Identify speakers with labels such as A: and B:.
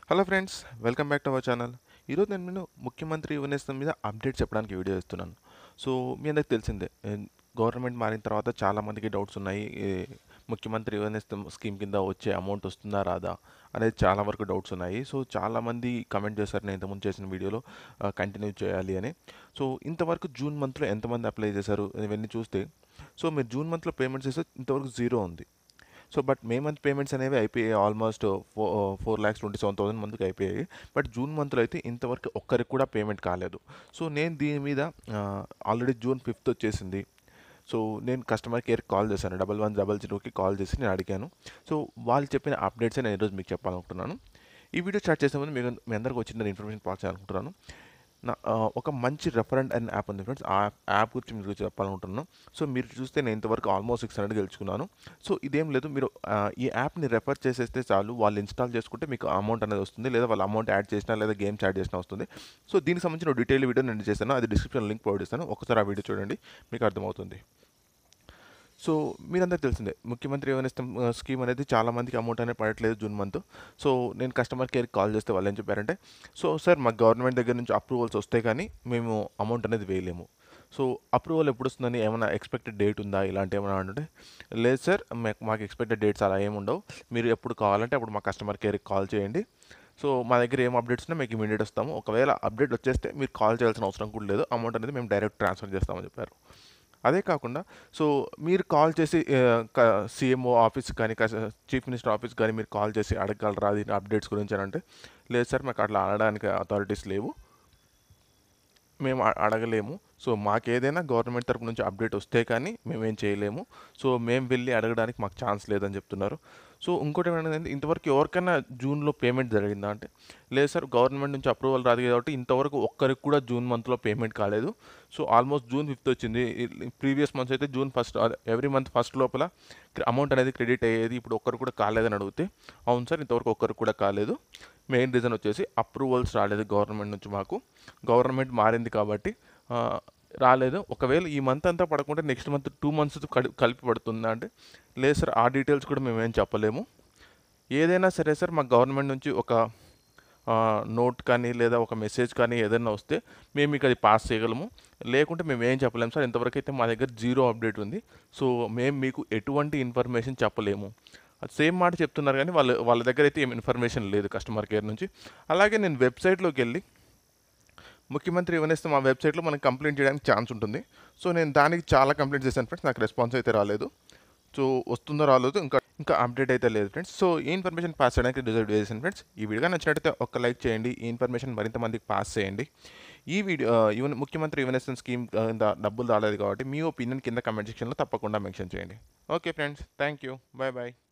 A: hello friends welcome back to our channel ఈరోజు నేను నేను ముఖ్యమంత్రి యువనేస్తం మీద అప్డేట్ చెప్పడానికి వీడియో ఇస్తున్నాను సో మీ అందరికి తెలిసిందే గవర్నమెంట్ మారిన తర్వాత చాలామందికి డౌట్స్ ఉన్నాయి ఈ ముఖ్యమంత్రి యువనేస్తం స్కీమ్ కింద వచ్చే అమౌంట్ వస్తుందా రాదా అనేది చాలా వరకు డౌట్స్ ఉన్నాయి సో చాలామంది కమెంట్ చేశారు నేను ఇంతకుముందు చేసిన వీడియోలో కంటిన్యూ చేయాలి అని సో ఇంతవరకు జూన్ మంత్లో ఎంతమంది అప్లై చేశారు ఇవన్నీ చూస్తే సో మీరు జూన్ మంత్లో పేమెంట్స్ చేస్తే ఇంతవరకు జీరో ఉంది so but May month payments అనేవి అయిపోయాయి almost four four lakhs twenty seven thousand మందికి అయిపోయాయి బట్ జూన్ మంత్లో అయితే ఇంతవరకు ఒక్కరికి కూడా పేమెంట్ కాలేదు సో నేను దీని మీద ఆల్రెడీ జూన్ ఫిఫ్త్ వచ్చేసింది సో నేను కస్టమర్ కేర్కి కాల్ చేశాను డబల్ వన్ డబల్ జీరోకి కాల్ చేసి నేను అడిగాను సో వాళ్ళు చెప్పిన అప్డేట్స్ నేను ఈరోజు మీకు చెప్పాలనుకుంటున్నాను ఈ వీడియో స్టార్ట్ చేసే ముందు మీకు మీ అందరికి వచ్చిన ఇన్ఫర్మేషన్ పాస్ చేయాలనుకుంటున్నాను నా ఆ, ఒక మంచి రెఫరెంట్ అనే యాప్ ఉంది ఫ్రెండ్స్ ఆ యాప్ గురించి మీకు చెప్పాలనుకుంటున్నాను సో మీరు చూస్తే నేను ఇంతవరకు ఆల్మోస్ట్ సిక్స్ హండ్రెడ్ గెలుచుకున్నాను సో ఇదేం లేదు మీరు ఆ, ఈ యాప్ని రెఫర్ చేసేస్తే చాలు వాళ్ళు ఇన్స్టాల్ చేసుకుంటే మీకు అమౌంట్ అనేది వస్తుంది లేదా వాళ్ళు అమౌంట్ యాడ్ చేసినా లేదా గేమ్స్ యాడ్ చేసినా వస్తుంది సో దీనికి సంబంధించిన డీటెయిల్ వీడియో నేను చేస్తాను అది డిస్క్రిప్షన్ లింక్ ప్రొవైడ్ చేస్తాను ఒకసారి ఆ వీడియో చూడండి మీకు అర్థమవుతుంది సో మీరందరికీ తెలిసిందే ముఖ్యమంత్రి ఏమైనా స్కీమ్ అనేది చాలా మందికి అమౌంట్ అనేది పడట్లేదు జూన్ మంత్ సో నేను కస్టమర్ కేర్కి కాల్ చేస్తే వాళ్ళు ఏం చెప్పారంటే సో సార్ మాకు గవర్నమెంట్ దగ్గర నుంచి అప్రూవల్స్ వస్తే కానీ మేము అమౌంట్ అనేది వేయలేము సో అప్రూవల్ ఎప్పుడు వస్తుందని ఏమైనా ఎక్స్పెక్టెడ్ డేట్ ఉందా ఇలాంటి ఏమైనా అంటే లేదు సార్ మాకు మాకు ఎక్స్పెక్టెడ్ డేట్స్ అలా ఏమి ఉండవు మీరు ఎప్పుడు కావాలంటే అప్పుడు మా కస్టమర్ కేర్కి కాల్ చేయండి సో మా దగ్గర ఏం అప్డేట్స్ ఉన్నా మీకు ఇమీడియట్ వస్తాము ఒకవేళ అప్డేట్ వచ్చేస్తే మీరు కాల్ చేయాల్సిన అవసరం కూడా లేదు అమౌంట్ అనేది మేము డైరెక్ట్ ట్రాన్స్ఫర్ చేస్తామని చెప్పారు అదే కాకుండా సో మీరు కాల్ చేసి సీఎంఓ ఆఫీస్ కానీ చీఫ్ మినిస్టర్ ఆఫీస్ కానీ మీరు కాల్ చేసి అడగగలరా దీని అప్డేట్స్ గురించి అని అంటే లేదు సార్ మాకు అట్లా అడగడానికి అథారిటీస్ లేవు మేము అ- అడగలేము సో మాకు ఏదైనా గవర్నమెంట్ తరపు నుంచి అప్డేట్ వస్తే కానీ మేమేం చేయలేము సో మేము వెళ్ళి అడగడానికి మాకు ఛాన్స్ లేదని చెప్తున్నారు సో ఇంకోటి ఏంటంటే ఇంతవరకు ఎవరికైనా జూన్లో పేమెంట్ జరిగిందా అంటే లేదు సార్ గవర్నమెంట్ నుంచి అప్రూవల్ రాదు కాబట్టి ఇంతవరకు ఒక్కరికి కూడా జూన్ మంత్లో పేమెంట్ కాలేదు సో ఆల్మోస్ట్ జూన్ ఫిఫ్త్ వచ్చింది ప్రీవియస్ మంత్స్ అయితే June first every month first లోపల అమౌంట్ అనేది క్రెడిట్ అయ్యేది ఇప్పుడు ఒక్కరు కూడా కాలేదని అడిగితే అవును సార్ ఇంతవరకు ఒక్కరు కూడా కాలేదు మెయిన్ రీజన్ వచ్చేసి అప్రూవల్స్ రాలేదు గవర్నమెంట్ నుంచి మాకు గవర్నమెంట్ మారింది కాబట్టి ఆ, రాలేదు ఒకవేళ ఈ మంత్ అంతా పడకుంటే నెక్స్ట్ మంత్ టూ మంత్స్ కలిపి పడుతుందా అంటే లేదు సార్ ఆ డీటెయిల్స్ కూడా మేమేం చెప్పలేము ఏదైనా సరే సార్ మాకు గవర్నమెంట్ నుంచి ఒక నోట్ కానీ లేదా ఒక మెసేజ్ కానీ ఏదైనా వస్తే మేము మీకు అది పాస్ చేయగలము లేకుంటే మేము ఏం చెప్పలేము సార్ ఇంతవరకు అయితే మా దగ్గర జీరో అప్డేట్ ఉంది సో మేము మీకు ఎటువంటి ఇన్ఫర్మేషన్ చెప్పలేము సేమ్ మాట చెప్తున్నారు కానీ వాళ్ళ వాళ్ళ దగ్గర అయితే ఏం ఇన్ఫర్మేషన్ లేదు కస్టమర్ కేర్ నుంచి అలాగే నేను వెబ్సైట్లోకి వెళ్ళి ముఖ్యమంత్రి ఇవ్వనేస్తే మా వెబ్సైట్లో మనకి కంప్లైంట్ చేయడానికి ఛాన్స్ ఉంటుంది సో నేను దానికి చాలా కంప్లైంట్ చేశాను ఫ్రెండ్స్ నాకు రెస్పాన్స్ అయితే రాలేదు సో వస్తుందో రాలేదు ఇంకా ఇంకా అప్డేట్ అయితే లేదు ఫ్రెండ్స్ సో ఈ ఇన్ఫర్మేషన్ పాస్ చేయడానికి డిజైడ్ చేశాను ఫ్రెండ్స్ ఈ వీడియో నచ్చినట్టయితే ఒక లైక్ చేయండి ఈ ఇన్ఫర్మేషన్ మరింత మందికి పాస్ చేయండి ఈ వీడియో ఈవెన్ ముఖ్యమంత్రి యువనేషన్ స్కీమ్ కింద డబ్బులు రాలేదు కాబట్టి మీ ఒపీనియన్ కింద కమెంట్ సెక్షన్లో తప్పకుండా మెన్షన్ చేయండి okay friends thank you bye bye